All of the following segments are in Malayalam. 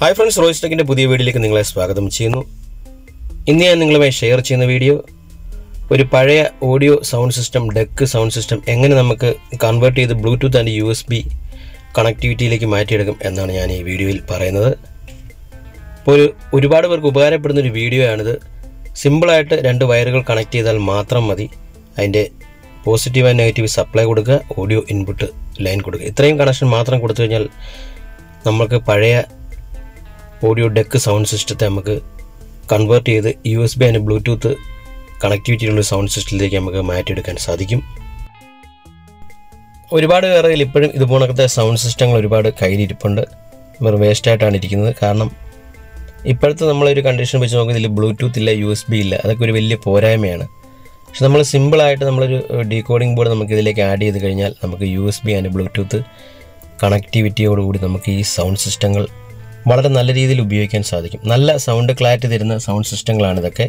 ഹായ് ഫ്രണ്ട്സ് റോയ്സ് ടെക്കിൻ്റെ പുതിയ വീഡിയോയിലേക്ക് നിങ്ങളെ സ്വാഗതം ചെയ്യുന്നു ഇന്ന് ഞാൻ നിങ്ങളുമായി ഷെയർ ചെയ്യുന്ന വീഡിയോ ഒരു പഴയ audio sound system deck sound system എങ്ങനെ നമുക്ക് കൺവേർട്ട് ചെയ്ത് bluetooth and U S B കണക്ടിവിറ്റിയിലേക്ക് മാറ്റിയെടുക്കും എന്നാണ് ഞാൻ ഈ വീഡിയോയിൽ പറയുന്നത് അപ്പോൾ ഒരു ഒരുപാട് പേർക്ക് ഉപകാരപ്പെടുന്ന ഒരു വീഡിയോ ആണിത് സിമ്പിളായിട്ട് രണ്ട് വയറുകൾ കണക്ട് ചെയ്താൽ മാത്രം മതി അതിൻ്റെ പോസിറ്റീവ് ആൻഡ് നെഗറ്റീവ് സപ്ലൈ കൊടുക്കുക ഓഡിയോ ഇൻപുട്ട് ലൈൻ കൊടുക്കുക ഇത്രയും കണക്ഷൻ മാത്രം കൊടുത്തു കഴിഞ്ഞാൽ നമുക്ക് പഴയ ഓഡിയോ ഡെക്ക് സൗണ്ട് സിസ്റ്റത്തെ നമുക്ക് കൺവേർട്ട് ചെയ്ത് U S B and bluetooth കണക്ടിവിറ്റിയുള്ള സൗണ്ട് സിസ്റ്റത്തിലേക്ക് നമുക്ക് മാറ്റിയെടുക്കാൻ സാധിക്കും ഒരുപാട് പേരുടെ ഇപ്പോഴും ഇതുപോലത്തെ സൗണ്ട് സിസ്റ്റങ്ങൾ ഒരുപാട് കയ്യിലിരിപ്പുണ്ട് വെറും വേസ്റ്റായിട്ടാണ് ഇരിക്കുന്നത് കാരണം ഇപ്പോഴത്തെ നമ്മളൊരു കണ്ടീഷൻ വെച്ച് നോക്കുന്നത് ഇതിൽ ബ്ലൂടൂത്ത് ഇല്ല യു എസ് ബി ഇല്ല അതൊക്കെ ഒരു വലിയ പോരായ്മയാണ് പക്ഷെ നമ്മൾ സിമ്പിളായിട്ട് നമ്മളൊരു ഡീകോഡിംഗ് ബോർഡ് നമുക്ക് ഇതിലേക്ക് ആഡ് ചെയ്ത് കഴിഞ്ഞാൽ നമുക്ക് U S B and bluetooth കണക്ടിവിറ്റിയോടുകൂടി നമുക്ക് ഈ സൗണ്ട് സിസ്റ്റങ്ങൾ വളരെ നല്ല രീതിയിൽ ഉപയോഗിക്കാൻ സാധിക്കും നല്ല സൗണ്ട് ക്ലാരിറ്റി തരുന്ന സൗണ്ട് സിസ്റ്റങ്ങളാണ് ഇതൊക്കെ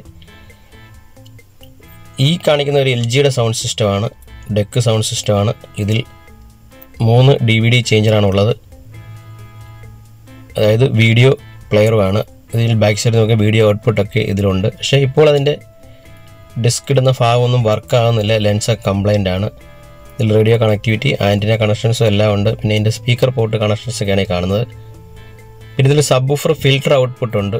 ഈ കാണിക്കുന്ന ഒരു എൽ ജിയുടെ സൗണ്ട് സിസ്റ്റമാണ് ഡെക്ക് സൗണ്ട് സിസ്റ്റമാണ് ഇതിൽ മൂന്ന് ഡി വി ഡി ചേഞ്ചറാണ് ഉള്ളത് അതായത് വീഡിയോ പ്ലെയറുമാണ് ഇതിൽ ബാക്ക് സൈഡ് നോക്കിയാൽ വീഡിയോ ഔട്ട്പുട്ടൊക്കെ ഇതിലുണ്ട് പക്ഷേ ഇപ്പോൾ അതിൻ്റെ ഡിസ്ക് ഇടുന്ന ഭാഗമൊന്നും വർക്ക് ആകുന്നില്ല ലെൻസ് കംപ്ലൈൻ്റ് ആണ് ഇതിൽ റേഡിയോ കണക്ടിവിറ്റി ആൻറ്റിന കണക്ഷൻസും എല്ലാം ഉണ്ട് പിന്നെ ഇതിൻ്റെ സ്പീക്കർ പോർട്ട് കണക്ഷൻസ് ഒക്കെയാണ് ഈ കാണുന്നത് പിന്നെ ഇതിൽ സബ് ഊഫർ ഫിൽട്ടർ ഔട്ട്പുട്ട് ഉണ്ട്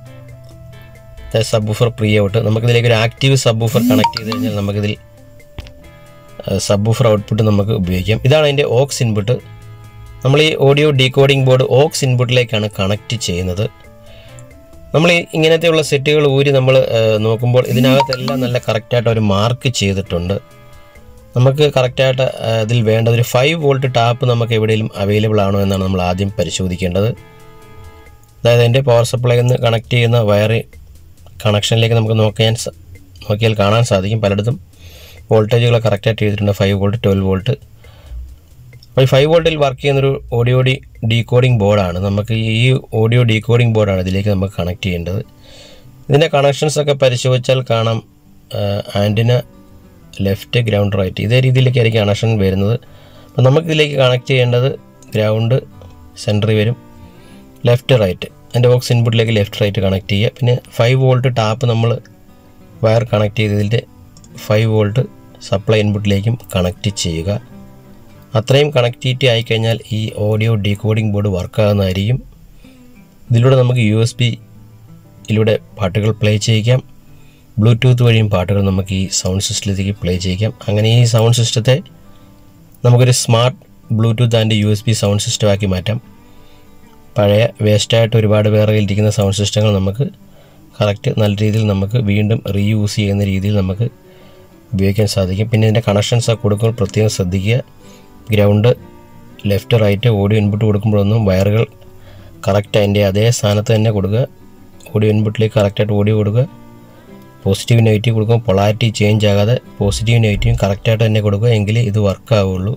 സബ് ഊഫർ പ്രീ ഔട്ട് നമുക്കിതിലേക്ക് ഒരു ആക്റ്റീവ് സബ് ഊഫർ കണക്ട് ചെയ്ത് കഴിഞ്ഞാൽ നമുക്കിതിൽ സബ് ഊഫർ ഔട്ട്പുട്ട് നമുക്ക് ഉപയോഗിക്കാം ഇതാണ് അതിൻ്റെ ഓക്സ് ഇൻപുട്ട് നമ്മൾ ഈ ഓഡിയോ ഡീകോഡിംഗ് ബോർഡ് ഓക്സ് ഇൻപുട്ടിലേക്കാണ് കണക്ട് ചെയ്യുന്നത് നമ്മൾ ഈ ഇങ്ങനത്തെയുള്ള സെറ്റുകൾ ഊരി നമ്മൾ നോക്കുമ്പോൾ ഇതിനകത്തെല്ലാം നല്ല കറക്റ്റായിട്ട് ഒരു മാർക്ക് ചെയ്തിട്ടുണ്ട് നമുക്ക് കറക്റ്റായിട്ട് ഇതിൽ വേണ്ടത് ഒരു ഫൈവ് വോൾട്ട് ടാപ്പ് നമുക്ക് എവിടെയെങ്കിലും അവൈലബിൾ ആണോ എന്നാണ് നമ്മൾ ആദ്യം പരിശോധിക്കേണ്ടത് അതായത് എൻ്റെ പവർ സപ്ലൈ നിന്ന് കണക്ട് ചെയ്യുന്ന വയർ കണക്ഷനിലേക്ക് നമുക്ക് നോക്കാൻ സ- നോക്കിയാൽ കാണാൻ സാധിക്കും പലയിടത്തും വോൾട്ടേജുകൾ കറക്റ്റായിട്ട് ചെയ്തിട്ടുണ്ട് ഫൈവ് വോൾട്ട് ട്വൽവ് വോൾട്ട് അപ്പോൾ ഈ ഫൈവ് വോൾട്ടിൽ വർക്ക് ചെയ്യുന്നൊരു ഓഡിയോ ഡി ഡീകോഡിംഗ് ബോർഡാണ് നമുക്ക് ഈ ഓഡിയോ ഡീകോഡിംഗ് ബോർഡാണ് ഇതിലേക്ക് നമുക്ക് കണക്ട് ചെയ്യേണ്ടത് ഇതിൻ്റെ കണക്ഷൻസ് ഒക്കെ പരിശോധിച്ചാൽ കാണാം ആൻറ്റിന ലെഫ്റ്റ് ഗ്രൗണ്ട് റൈറ്റ് ഇതേ രീതിയിലേക്കായിരിക്കും കണക്ഷൻ വരുന്നത് അപ്പോൾ നമുക്ക് ഇതിലേക്ക് കണക്ട് ചെയ്യേണ്ടത് ഗ്രൗണ്ട് സെൻറ്ററിൽ വരും ലെഫ്റ്റ് റൈറ്റ് എൻ്റെ ബോക്സ് ഇൻപുട്ടിലേക്ക് ലെഫ്റ്റ് റൈറ്റ് കണക്ട് ചെയ്യുക പിന്നെ ഫൈവ് വോൾട്ട് ടാപ്പ് നമ്മൾ വയർ കണക്ട് ചെയ്തതിൻ്റെ ഫൈവ് വോൾട്ട് സപ്ലൈ ഇൻപുട്ടിലേക്കും കണക്ട് ചെയ്യുക അത്രയും കണക്ടിവിറ്റി ആയിക്കഴിഞ്ഞാൽ ഈ ഓഡിയോ ഡീകോഡിംഗ് ബോർഡ് വർക്കാകുന്നതായിരിക്കും ഇതിലൂടെ നമുക്ക് യു എസ് ബിയിലൂടെ പാട്ടുകൾ പ്ലേ ചെയ്യിക്കാം ബ്ലൂടൂത്ത് വഴിയും പാട്ടുകൾ നമുക്ക് ഈ സൗണ്ട് സിസ്റ്റത്തിലേക്ക് പ്ലേ ചെയ്യിക്കാം അങ്ങനെ ഈ സൗണ്ട് സിസ്റ്റത്തെ നമുക്കൊരു smart bluetooth and U S B sound സിസ്റ്റമാക്കി മാറ്റാം പഴയ വേസ്റ്റായിട്ട് ഒരുപാട് പേരുടെ ഇരിക്കുന്ന സൗണ്ട് സിസ്റ്റങ്ങൾ നമുക്ക് കറക്റ്റ് നല്ല രീതിയിൽ നമുക്ക് വീണ്ടും റീയൂസ് ചെയ്യുന്ന രീതിയിൽ നമുക്ക് ഉപയോഗിക്കാൻ സാധിക്കും പിന്നെ ഇതിൻ്റെ കണക്ഷൻസ് ഒക്കെ കൊടുക്കുമ്പോൾ പ്രത്യേകം ശ്രദ്ധിക്കുക ground left right audio input കൊടുക്കുമ്പോഴൊന്നും വയറുകൾ കറക്റ്റ് അതിൻ്റെ അതേ സ്ഥാനത്ത് തന്നെ കൊടുക്കുക ഓഡിയോ ഇൻപുട്ടിലേക്ക് കറക്റ്റായിട്ട് ഓഡിയോ കൊടുക്കുക പോസിറ്റീവ് നെഗറ്റീവ് കൊടുക്കുമ്പോൾ പൊളാരിറ്റി ചേഞ്ച് ആകാതെ പോസിറ്റീവ് നെഗറ്റീവും കറക്റ്റായിട്ട് തന്നെ കൊടുക്കുക എങ്കിലേ ഇത് വർക്ക് ആവുള്ളൂ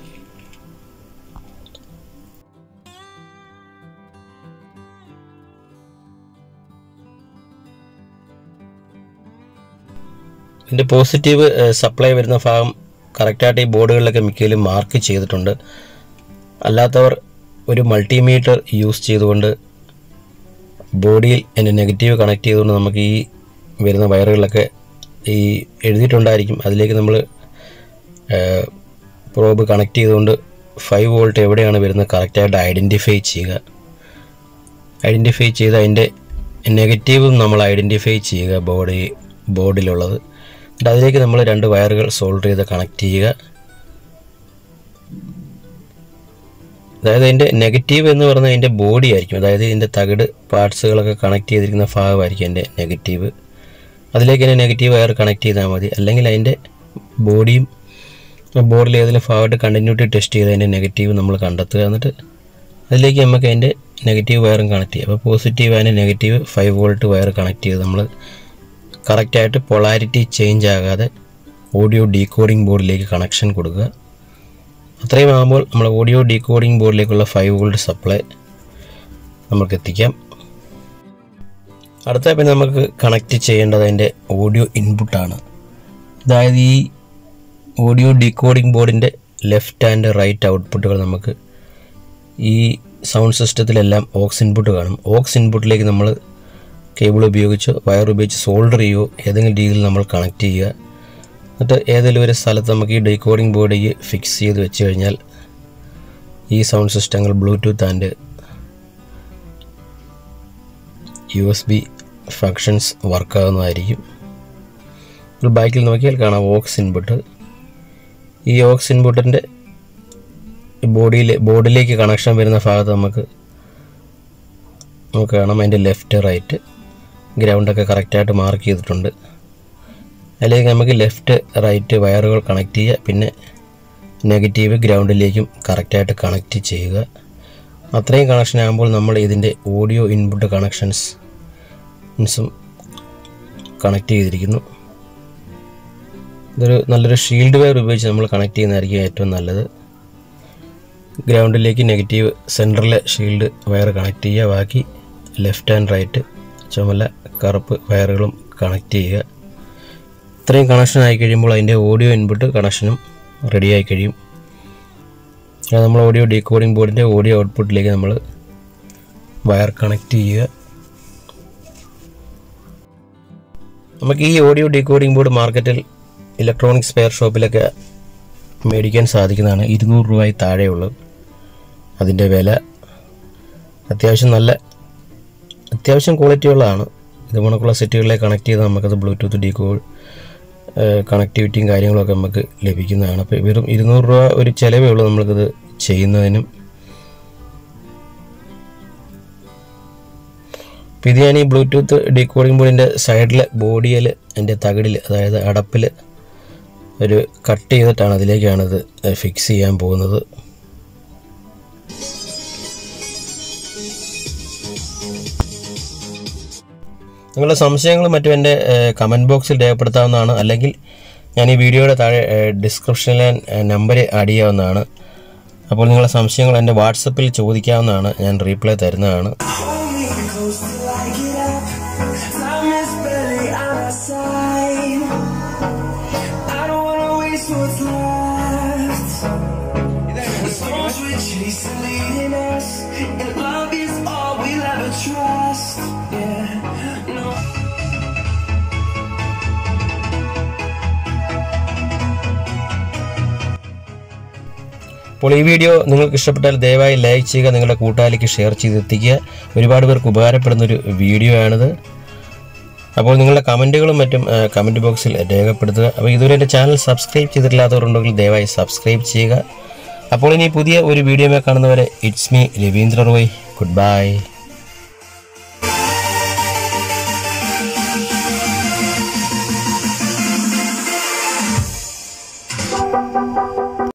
ഇതിൻ്റെ പോസിറ്റീവ് സപ്ലൈ വരുന്ന ഭാഗം കറക്റ്റായിട്ട് ഈ ബോർഡുകളിലൊക്കെ മിക്കതിലും മാർക്ക് ചെയ്തിട്ടുണ്ട് അല്ലാത്തവർ ഒരു മൾട്ടിമീറ്റർ യൂസ് ചെയ്തുകൊണ്ട് ബോഡിയിൽ അതിൻ്റെ നെഗറ്റീവ് കണക്ട് ചെയ്തുകൊണ്ട് നമുക്ക് ഈ വരുന്ന വയറുകളിലൊക്കെ ഈ എഴുതിയിട്ടുണ്ടായിരിക്കും അതിലേക്ക് നമ്മൾ പ്രോബ് കണക്ട് ചെയ്തുകൊണ്ട് ഫൈവ് വോൾട്ട് എവിടെയാണ് വരുന്നത് കറക്റ്റായിട്ട് ഐഡൻറ്റിഫൈ ചെയ്യുക ഐഡൻറ്റിഫൈ ചെയ്ത് അതിൻ്റെ നെഗറ്റീവും നമ്മൾ ഐഡൻറ്റിഫൈ ചെയ്യുക ബോഡി ബോർഡിലുള്ളത് എന്നിട്ട് അതിലേക്ക് നമ്മൾ രണ്ട് വയറുകൾ സോൾഡർ ചെയ്ത് കണക്ട് ചെയ്യുക അതായത് അതിൻ്റെ നെഗറ്റീവ് എന്ന് പറഞ്ഞാൽ അതിൻ്റെ ബോഡി ആയിരിക്കും അതായത് ഇതിൻ്റെ തകിട് പാർട്സുകളൊക്കെ കണക്ട് ചെയ്തിരിക്കുന്ന ഭാഗമായിരിക്കും എൻ്റെ നെഗറ്റീവ് അതിലേക്ക് തന്നെ നെഗറ്റീവ് വയർ കണക്ട് ചെയ്താൽ മതി അല്ലെങ്കിൽ അതിൻ്റെ ബോഡിയും ബോർഡിൽ ഏതെങ്കിലും ഭാഗമായിട്ട് കണ്ടിന്യൂറ്റി ടെസ്റ്റ് ചെയ്ത് അതിൻ്റെ നെഗറ്റീവ് നമ്മൾ കണ്ടെത്തുക എന്നിട്ട് അതിലേക്ക് നമുക്ക് അതിൻ്റെ നെഗറ്റീവ് വയറും കണക്ട് ചെയ്യുക അപ്പോൾ positive and negative five volt wire connect ചെയ്ത് നമ്മൾ കറക്റ്റായിട്ട് പൊളാരിറ്റി ചേഞ്ച് ആകാതെ ഓഡിയോ ഡീകോഡിംഗ് ബോർഡിലേക്ക് കണക്ഷൻ കൊടുക്കുക അത്രയും ആകുമ്പോൾ നമ്മൾ ഓഡിയോ ഡീകോഡിംഗ് ബോർഡിലേക്കുള്ള ഫൈവ് വോൾട്ട് സപ്ലൈ നമുക്ക് എത്തിക്കാം അടുത്ത പിന്നെ നമുക്ക് കണക്ട് ചെയ്യേണ്ടത് അതിൻ്റെ ഓഡിയോ ഇൻപുട്ടാണ് അതായത് ഈ ഓഡിയോ ഡീകോഡിംഗ് ബോർഡിൻ്റെ ലെഫ്റ്റ് ആൻഡ് റൈറ്റ് ഔട്ട്പുട്ടുകൾ നമുക്ക് ഈ സൗണ്ട് സിസ്റ്റത്തിലെല്ലാം ഓക്സ് ഇൻപുട്ട് കാണും ഓക്സ് ഇൻപുട്ടിലേക്ക് നമ്മൾ കേബിൾ ഉപയോഗിച്ച് വയർ ഉപയോഗിച്ച് സോൾഡർ ചെയ്യുകയോ ഏതെങ്കിലും രീതിയിൽ നമ്മൾ കണക്ട് ചെയ്യുക എന്നിട്ട് ഏതെങ്കിലും ഒരു സ്ഥലത്ത് നമുക്ക് ഈ ഡീകോഡിംഗ് ബോർഡിക്ക് ഫിക്സ് ചെയ്ത് വെച്ച് കഴിഞ്ഞാൽ ഈ സൗണ്ട് സിസ്റ്റങ്ങൾ bluetooth and U S B functions വർക്കാവുന്നതായിരിക്കും ഇപ്പോൾ ബാക്കിൽ നോക്കിയാൽ കാണാം ഓക്സ് ഇൻപുട്ട് ഈ ഓക്സ് ഇൻപുട്ടിൻ്റെ ബോഡിയിൽ ബോർഡിലേക്ക് കണക്ഷൻ വരുന്ന ഭാഗത്ത് നമുക്ക് നമുക്ക് കാണാം അതിൻ്റെ ലെഫ്റ്റ് റൈറ്റ് ഗ്രൗണ്ടൊക്കെ കറക്റ്റായിട്ട് മാർക്ക് ചെയ്തിട്ടുണ്ട് അല്ലെങ്കിൽ നമുക്ക് ലെഫ്റ്റ് റൈറ്റ് വയറുകൾ കണക്ട് ചെയ്യുക പിന്നെ നെഗറ്റീവ് ഗ്രൗണ്ടിലേക്കും കറക്റ്റായിട്ട് കണക്റ്റ് ചെയ്യുക അത്രയും കണക്ഷൻ ആകുമ്പോൾ നമ്മൾ ഇതിൻ്റെ ഓഡിയോ ഇൻപുട്ട് കണക്ഷൻസ് മീൻസും കണക്ട് ചെയ്തിരിക്കുന്നു ഇതൊരു നല്ലൊരു ഷീൽഡ് വയർ ഉപയോഗിച്ച് നമ്മൾ കണക്ട് ചെയ്യുന്നതായിരിക്കും ഏറ്റവും നല്ലത് ഗ്രൗണ്ടിലേക്ക് നെഗറ്റീവ് സെൻറ്ററിലെ ഷീൽഡ് വയർ കണക്ട് ചെയ്യുക ബാക്കി ലെഫ്റ്റ് ആൻഡ് റൈറ്റ് ചുമല കറുപ്പ് വയറുകളും കണക്ട് ചെയ്യുക ഇത്രയും കണക്ഷൻ ആയി കഴിയുമ്പോൾ അതിൻ്റെ ഓഡിയോ ഇൻപുട്ട് കണക്ഷനും റെഡി ആയി കഴിയും അത് നമ്മൾ ഓഡിയോ ഡീകോഡിംഗ് ബോർഡിൻ്റെ ഓഡിയോ ഔട്ട്പുട്ടിലേക്ക് നമ്മൾ വയർ കണക്ട് ചെയ്യുക നമുക്ക് ഈ ഓഡിയോ ഡീകോഡിംഗ് ബോർഡ് മാർക്കറ്റിൽ ഇലക്ട്രോണിക് സ്പെയർ ഷോപ്പിലൊക്കെ മേടിക്കാൻ സാധിക്കുന്നതാണ് ഇരുന്നൂറ് രൂപയിൽ താഴെയുള്ളൂ അതിൻ്റെ വില അത്യാവശ്യം നല്ല അത്യാവശ്യം ക്വാളിറ്റി ഉള്ളതാണ് ഇത് കണക്കുള്ള സെറ്റുകളിലെ കണക്ട് ചെയ്ത് നമുക്കത് ബ്ലൂടൂത്ത് ഡീകോഡ് കണക്ടിവിറ്റിയും കാര്യങ്ങളൊക്കെ നമുക്ക് ലഭിക്കുന്നതാണ് അപ്പോൾ വെറും ഇരുന്നൂറ് രൂപ ഒരു ചിലവേ ഉള്ളൂ നമ്മൾക്കിത് ചെയ്യുന്നതിനും അപ്പോൾ ഇത് ഞാൻ ഈ ബ്ലൂടൂത്ത് ഡീകോഡിംഗ് ബോർഡിൻ്റെ സൈഡിലെ ബോഡിയിൽ എൻ്റെ തകിടിൽ അതായത് അടപ്പിൽ ഒരു കട്ട് ചെയ്തിട്ടാണ് അതിലേക്കാണ് ഇത് ഫിക്സ് ചെയ്യാൻ പോകുന്നത് നിങ്ങളുടെ സംശയങ്ങൾ മറ്റും എൻ്റെ കമൻറ്റ് ബോക്സിൽ രേഖപ്പെടുത്താവുന്നതാണ് അല്ലെങ്കിൽ ഞാൻ ഈ വീഡിയോയുടെ താഴെ ഡിസ്ക്രിപ്ഷനിൽ നമ്പർ ആഡ് ചെയ്യാവുന്നതാണ് അപ്പോൾ നിങ്ങളുടെ സംശയങ്ങൾ എൻ്റെ വാട്സപ്പിൽ ചോദിക്കാവുന്നതാണ് ഞാൻ റീപ്ലൈ തരുന്നതാണ് Hold me close till I get up. Time is barely on our side. I don't wanna waste what's left. The storms we're chasing leading us, and love is all we'll ever trust. Yeah, no. അപ്പോൾ ഈ വീഡിയോ നിങ്ങൾക്ക് ഇഷ്ടപ്പെട്ടാൽ ദയവായി ലൈക്ക് ചെയ്യുക നിങ്ങളുടെ കൂട്ടുകാരിലേക്ക് ഷെയർ ചെയ്തെത്തിക്കുക ഒരുപാട് പേർക്ക് ഉപകാരപ്പെടുന്നൊരു വീഡിയോ ആണിത് അപ്പോൾ നിങ്ങളുടെ കമൻറ്റുകളും മറ്റും കമൻറ്റ് ബോക്സിൽ രേഖപ്പെടുത്തുക അപ്പോൾ ഇതുവരെ എൻ്റെ ചാനൽ സബ്സ്ക്രൈബ് ചെയ്തിട്ടില്ലാത്തവരുണ്ടെങ്കിൽ ദയവായി സബ്സ്ക്രൈബ് ചെയ്യുക അപ്പോൾ ഇനി പുതിയ ഒരു വീഡിയോ കാണുന്നവരെ it's me Ravindra Roy good by